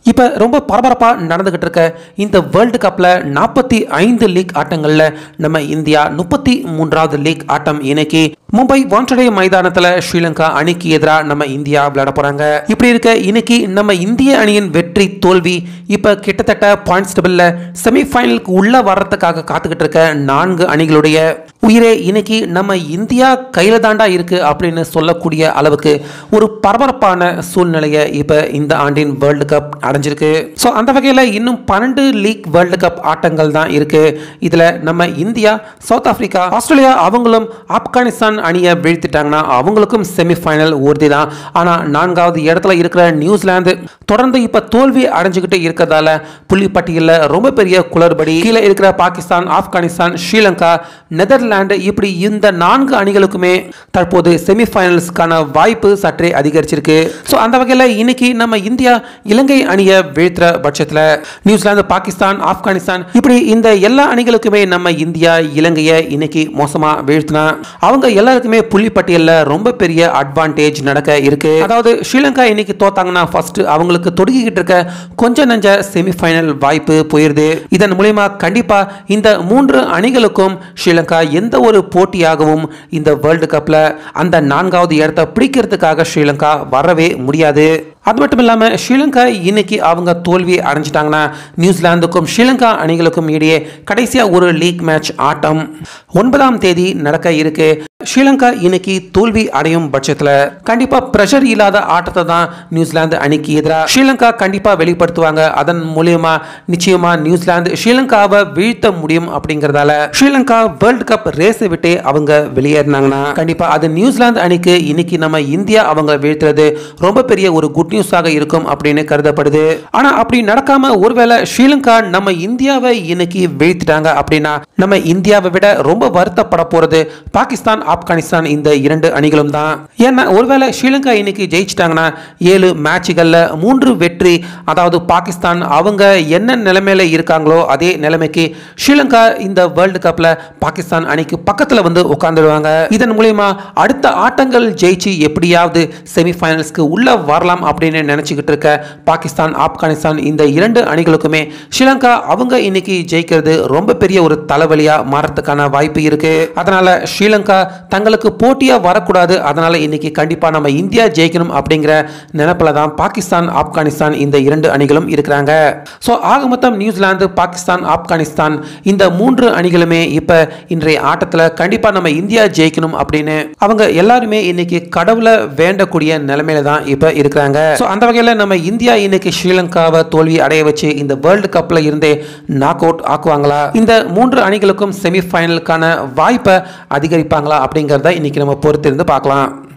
இப்போ ரொம்ப பரபரப்பாக நடந்துகிட்டு இருக்க இந்த வேர்ல்டு கப்பில் நாற்பத்தி ஐந்து லீக் ஆட்டங்களில் நம்ம இந்தியா முப்பத்தி மூன்றாவது லீக் ஆட்டம் இன்னைக்கு மும்பை வான்டடே மைதானத்தில் ஸ்ரீலங்கா அணிக்கு எதிராக நம்ம இந்தியா விளையாட போகிறாங்க இப்படி இருக்க இன்னைக்கு நம்ம இந்திய அணியின் வெற்றி தோல்வி இப்போ கிட்டத்தட்ட பாயிண்ட்ஸ் டேபிளில் செமிஃபைனலுக்கு உள்ளே வர்றதுக்காக காத்துக்கிட்டு இருக்க நான்கு அணிகளுடைய உயிரே இன்னைக்கு நம்ம இந்தியா கையில் தாண்டா இருக்கு அப்படின்னு சொல்லக்கூடிய அளவுக்கு ஒரு பரபரப்பான சூழ்நிலையை இப்போ இந்த ஆண்டின் வேர்ல்டு கப் அடைஞ்சிருக்கு ஸோ அந்த வகையில் இன்னும் பன்னெண்டு லீக் வேர்ல்டு கப் ஆட்டங்கள் தான் இருக்கு இதில் நம்ம இந்தியா சவுத் ஆப்பிரிக்கா ஆஸ்திரேலியா அவங்களும் ஆப்கானிஸ்தான் அணியை வீழ்த்திட்டாங்கன்னா அவங்களுக்கும் செமிஃபைனல் உறுதி தான் ஆனால் நான்காவது இடத்துல இருக்கிற நியூசிலாந்து தொடர்ந்து இப்போ தோல்வி அடைஞ்சுக்கிட்டு இருக்கிறதால புள்ளி பட்டியலில் ரொம்ப பெரிய குளறுபடி கீழே இருக்கிற பாகிஸ்தான் ஆப்கானிஸ்தான் ஸ்ரீலங்கா நெதர்லாந்து இப்படி இந்த நான்கு அணிகளுக்குமே தற்போது செமிஃபைனல்ஸ்க்கான வாய்ப்பு சற்றே அதிகரிச்சிருக்கு ஸோ அந்த வகையில் இன்னைக்கு நம்ம இந்தியா இலங்கை அணியை வீழ்த்துற பட்சத்தில் நியூசிலாந்து பாகிஸ்தான் ஆப்கானிஸ்தான் இப்படி இந்த எல்லா அணிகளுக்குமே நம்ம இந்தியா இலங்கையை இன்னைக்கு மோசமாக வீழ்த்தினா அவங்க எல்லாருக்குமே புள்ளி பட்டியலில் ரொம்ப பெரிய அட்வான்டேஜ் நடக்க இருக்கு அதாவது ஸ்ரீலங்கா இன்னைக்கு தோத்தாங்கன்னா ஃபர்ஸ்ட் அவங்களுக்கு தொடுக்கிக்கிட்டு இருக்க கொஞ்ச நஞ்ச செமிஃபைனல் வாய்ப்பு போயிருது இதன் மூலியமா கண்டிப்பா இந்த மூன்று அணிகளுக்கும் ஸ்ரீலங்கா எந்த ஒரு போட்டியாகவும் இந்த வேர்ல்டு கப்ல அந்த நான்காவது இடத்தை பிடிக்கிறதுக்காக ஸ்ரீலங்கா வரவே முடியாது அது மட்டும் இல்லாமல் ஸ்ரீலங்கா இன்னைக்கு அவங்க தோல்வி அடைஞ்சிட்டாங்கன்னா நியூசிலாந்துக்கும் ஸ்ரீலங்கா அணிகளுக்கும் இடையே கடைசியாக ஒரு லீக் மேட்ச் ஆட்டம் ஒன்பதாம் தேதி நடக்க இருக்கு ஸ்ரீலங்கா இன்னைக்கு தோல்வி அடையும் பட்சத்தில் கண்டிப்பாக ப்ரெஷர் இல்லாத ஆட்டத்தை தான் நியூசிலாந்து அணிக்கு எதிராக ஸ்ரீலங்கா கண்டிப்பாக வெளிப்படுத்துவாங்க அதன் மூலியமா நிச்சயமா நியூசிலாந்து ஸ்ரீலங்காவை வீழ்த்த முடியும் அப்படிங்கிறதால ஸ்ரீலங்கா வேர்ல்டு கப் ரேஸை விட்டே அவங்க வெளியேறினாங்கன்னா கண்டிப்பாக அது நியூசிலாந்து அணிக்கு இன்னைக்கு நம்ம இந்தியா அவங்க வீழ்த்துறது ரொம்ப பெரிய ஒரு குட் நியூஸாக இருக்கும் அப்படின்னு கருதப்படுது ஆனா அப்படி நடக்காம ஒருவேளை ஸ்ரீலங்கா நம்ம இந்தியாவை இன்னைக்கு வீழ்த்திட்டாங்க அப்படின்னா நம்ம இந்தியாவை விட ரொம்ப வருத்தப்பட போறது பாகிஸ்தான் ஆப்கானிஸ்தான் இந்த இரண்டு அணிகளும் தான் ஏன்னா ஒருவேளை ஸ்ரீலங்கா இன்னைக்கு ஜெயிச்சிட்டாங்கன்னா ஏழு மேட்சுகள்ல மூன்று வெற்றி அதாவது பாகிஸ்தான் அவங்க என்ன நிலைமையில இருக்காங்களோ அதே நிலைமைக்கு ஸ்ரீலங்கா இந்த வேர்ல்டு கப்ல பாகிஸ்தான் அணிக்கு பக்கத்துல வந்து உட்கார்ந்துடுவாங்க இதன் மூலியமா அடுத்த ஆட்டங்கள் ஜெயிச்சு எப்படியாவது செமிஃபைனல்ஸ்க்கு உள்ள வரலாம் அப்படின்னு நினைச்சுக்கிட்டு இருக்க பாகிஸ்தான் ஆப்கானிஸ்தான் இந்த இரண்டு அணிகளுக்குமே ஸ்ரீலங்கா அவங்க இன்னைக்கு ஜெயிக்கிறது ரொம்ப பெரிய ஒரு தலைவலியா மாறத்துக்கான வாய்ப்பு இருக்கு அதனால ஸ்ரீலங்கா தங்களுக்கு போட்டியா வரக்கூடாது அதனால இன்னைக்கு கண்டிப்பா நம்ம இந்தியா ஜெயிக்கணும் அப்படிங்கிற நினைப்பில் தான் பாகிஸ்தான் ஆப்கானிஸ்தான் இந்த இரண்டு அணிகளும் இருக்கிறாங்க ஸோ ஆக மொத்தம் நியூசிலாந்து பாகிஸ்தான் ஆப்கானிஸ்தான் இந்த மூன்று அணிகளுமே இப்போ இன்றைய ஆட்டத்தில் கண்டிப்பாக நம்ம இந்தியா ஜெயிக்கணும் அப்படின்னு அவங்க எல்லாருமே இன்னைக்கு கடவுளை வேண்டக்கூடிய நிலைமையில தான் இப்போ இருக்கிறாங்க ஸோ அந்த வகையில் நம்ம இந்தியா இன்னைக்கு ஸ்ரீலங்காவை தோல்வி அடைய வச்சு இந்த வேர்ல்டு கப்பில் இருந்தே நாக் அவுட் ஆக்குவாங்களா இந்த மூன்று அணிகளுக்கும் செமிஃபைனலுக்கான வாய்ப்பை அதிகரிப்பாங்களா அப்படிங்கிறத இன்னைக்கு நம்ம பொறுத்திருந்து பார்க்கலாம்